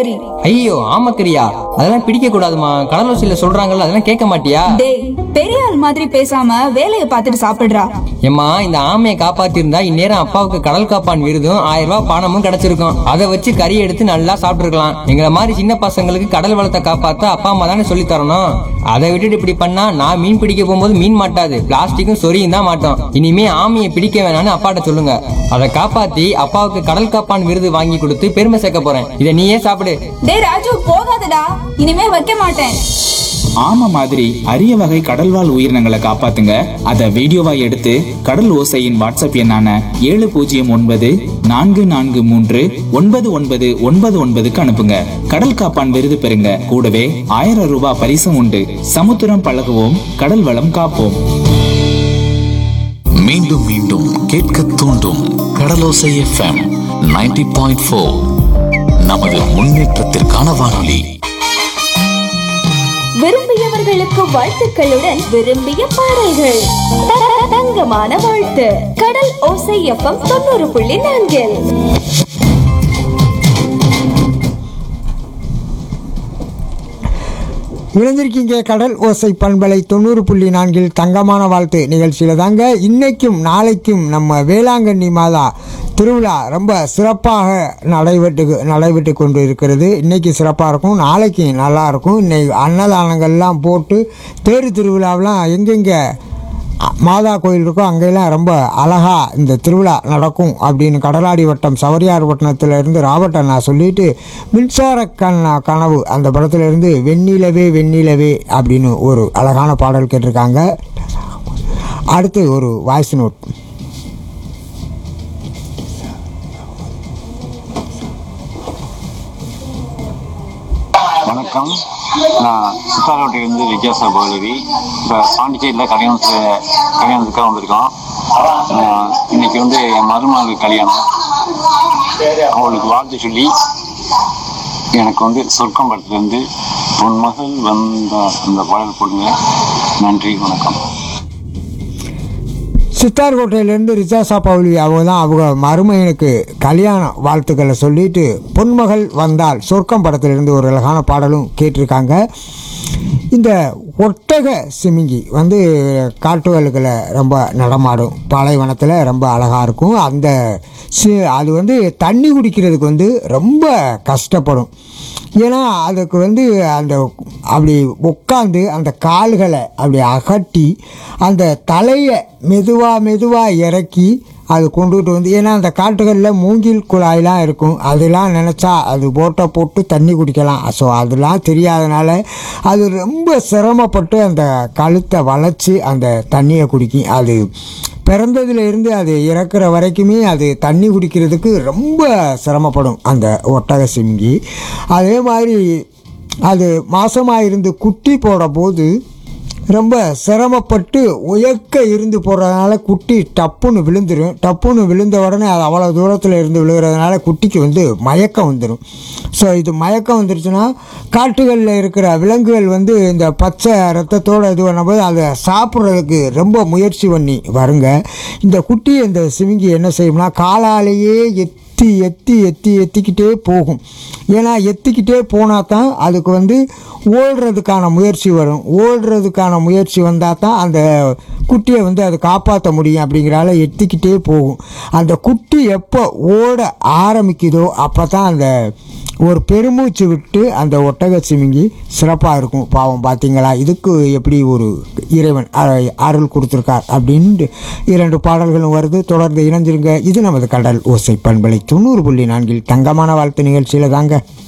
ஆமக்கறி ஐயோ ஆமக்கரியா அதெல்லாம் பிடிக்க கூடாதுமா கடலோசியில சொல்றாங்கல்ல அதெல்லாம் கேட்க மாட்டியா டேய் பெரிய ஆள் மாதிரி பேசாம வேலையை பார்த்துட்டு சாப்பிடுறா ஏம்மா இந்த ஆமையை காப்பாத்திருந்தா இந்நேரம் அப்பாவுக்கு கடல் காப்பான் விருதும் ஆயிரம் ரூபாய் பணமும் கிடைச்சிருக்கும் அதை வச்சு கறி எடுத்து நல்லா சாப்பிட்டுருக்கலாம் எங்களை மாதிரி சின்ன பசங்களுக்கு கடல் வளத்தை காப்பாத்த அப்பா அம்மா தானே சொல்லி தரணும் அதை விட்டுட்டு இப்படி பண்ணா நான் மீன் பிடிக்க போகும்போது மீன் மாட்டாது பிளாஸ்டிக்கும் சொரியும் தான் மாட்டோம் இனிமே ஆமையை பிடிக்க வேணாம்னு அப்பாட்ட சொல்லுங்க அதை காப்பாத்தி அப்பாவுக்கு கடல் காப்பான் விருது வாங்கி கொடுத்து பெருமை சேர்க்க போறேன் இதை நீயே சாப்பிடு டேய் ராஜு போகாதடா இனிமே வைக்க மாட்டேன் ஆமை மாதிரி அரிய வகை கடல்வாழ் உயிரினங்களை காப்பாத்துங்க அதை வீடியோவா எடுத்து கடல் ஓசையின் வாட்ஸ்அப் எண்ணான ஏழு பூஜ்ஜியம் ஒன்பது நான்கு நான்கு மூன்று ஒன்பது ஒன்பது ஒன்பது ஒன்பதுக்கு அனுப்புங்க கடல் காப்பான் விருது பெறுங்க கூடவே ஆயிரம் ரூபாய் பரிசும் உண்டு சமுத்திரம் பழகுவோம் கடல் வளம் காப்போம் மீண்டும் மீண்டும் கேட்க தூண்டும் கடலோசை எஃப்எம் 90.4 பாயிண்ட் ஃபோர் நமது முன்னேற்றத்திற்கான வானொலி விரும்பியவர்களுக்கு வாழ்த்துக்களுடன் விரும்பிய பாடல்கள் த- தங்கமான வாழ்த்து கடல் ஓசை எஃப்எம் தொண்ணூறு புள்ளி நான்கில் இணைந்திருக்கீங்க கடல் ஓசை பண்பலை தொண்ணூறு புள்ளி நான்கில் தங்கமான வாழ்த்து நிகழ்ச்சியில் தாங்க இன்னைக்கும் நாளைக்கும் நம்ம வேளாங்கண்ணி மாதா திருவிழா ரொம்ப சிறப்பாக நடைபெற்று நடைபெற்று கொண்டு இருக்கிறது இன்னைக்கு சிறப்பாக இருக்கும் நாளைக்கு நல்லா இருக்கும் இன்னைக்கு அன்னதானங்கள்லாம் போட்டு தேரு திருவிழாவெலாம் எங்கெங்கே மாதா கோயில் இருக்கோ அங்கெல்லாம் ரொம்ப அழகாக இந்த திருவிழா நடக்கும் அப்படின்னு கடலாடி வட்டம் சவரியார் வட்டணத்துல இருந்து ராபர்ட் அண்ணா சொல்லிட்டு மின்சார கண்ணா கனவு அந்த படத்துல இருந்து வெண்ணிலவே வெண்ணிலவே அப்படின்னு ஒரு அழகான பாடல் கேட்டிருக்காங்க அடுத்து ஒரு வாய்ஸ் நோட் வணக்கம் நான் சித்தாரோட்டிலிருந்து வித்யாசா பௌலவி இப்போ பாண்டிச்சேரியில் கல்யாணத்தில் கல்யாணத்துக்காக வந்திருக்கோம் ஆஹ் இன்னைக்கு வந்து என் மருமகளுக்கு கல்யாணம் அவளுக்கு வாழ்த்து சொல்லி எனக்கு வந்து சொர்க்கம் படத்துலேருந்து உன் மகள் வந்த அந்த பாடல் போடுங்க நன்றி வணக்கம் சித்தார்கோட்டையிலேருந்து ரிச்சாசா பவுலி அவங்க தான் அவங்க மருமையனுக்கு கல்யாண வாழ்த்துக்களை சொல்லிட்டு பொன்மகள் வந்தால் சொர்க்கம் படத்திலிருந்து ஒரு அழகான பாடலும் கேட்டிருக்காங்க இந்த ஒட்டக சிமிங்கி வந்து காட்டுவல்களை ரொம்ப நடமாடும் பாலைவனத்தில் ரொம்ப அழகாக இருக்கும் அந்த சி அது வந்து தண்ணி குடிக்கிறதுக்கு வந்து ரொம்ப கஷ்டப்படும் ஏன்னா அதுக்கு வந்து அந்த அப்படி உட்காந்து அந்த கால்களை அப்படி அகட்டி அந்த தலையை மெதுவாக மெதுவாக இறக்கி அது கொண்டுகிட்டு வந்து ஏன்னா அந்த காட்டுகளில் மூங்கில் குழாயெலாம் இருக்கும் அதெல்லாம் நினச்சா அது போட்டை போட்டு தண்ணி குடிக்கலாம் ஸோ அதெல்லாம் தெரியாதனால அது ரொம்ப சிரமப்பட்டு அந்த கழுத்தை வளைச்சி அந்த தண்ணியை குடிக்கும் அது பிறந்ததுல இருந்து அது இறக்குற வரைக்குமே அது தண்ணி குடிக்கிறதுக்கு ரொம்ப சிரமப்படும் அந்த ஒட்டக சிங்கி அதே மாதிரி அது மாசமாக இருந்து குட்டி போட போது ரொம்ப சிரமப்பட்டு உயக்க இருந்து போடுறதுனால குட்டி டப்புன்னு விழுந்துடும் டப்புன்னு விழுந்த உடனே அது அவ்வளோ தூரத்தில் இருந்து விழுகிறதுனால குட்டிக்கு வந்து மயக்கம் வந்துடும் ஸோ இது மயக்கம் வந்துருச்சுன்னா காட்டுகளில் இருக்கிற விலங்குகள் வந்து இந்த பச்சை ரத்தத்தோடு இது பண்ணும்போது அதை சாப்பிட்றதுக்கு ரொம்ப முயற்சி பண்ணி வருங்க இந்த குட்டி இந்த சிவிங்கி என்ன செய்யும்னா காலாலேயே எத் எத்தி எத்தி எத்தி எத்திக்கிட்டே போகும் ஏன்னா எத்திக்கிட்டே போனால் தான் அதுக்கு வந்து ஓடுறதுக்கான முயற்சி வரும் ஓடுறதுக்கான முயற்சி வந்தால் தான் அந்த குட்டியை வந்து அதை காப்பாற்ற முடியும் அப்படிங்கிறால எத்திக்கிட்டே போகும் அந்த குட்டி எப்போ ஓட ஆரம்பிக்குதோ அப்போ தான் அந்த ஒரு பெருமூச்சு விட்டு அந்த ஒட்டக சிமிங்கி சிறப்பாக இருக்கும் பாவம் பார்த்தீங்களா இதுக்கு எப்படி ஒரு இறைவன் அ- அருள் கொடுத்துருக்கார் அப்படின்ட்டு இரண்டு பாடல்களும் வருது தொடர்ந்து இணைஞ்சிருங்க இது நமது கடல் ஓசை பண்பலை தொண்ணூறு புள்ளி நான்கில் தங்கமான வாழ்த்து நிகழ்ச்சியில் தாங்க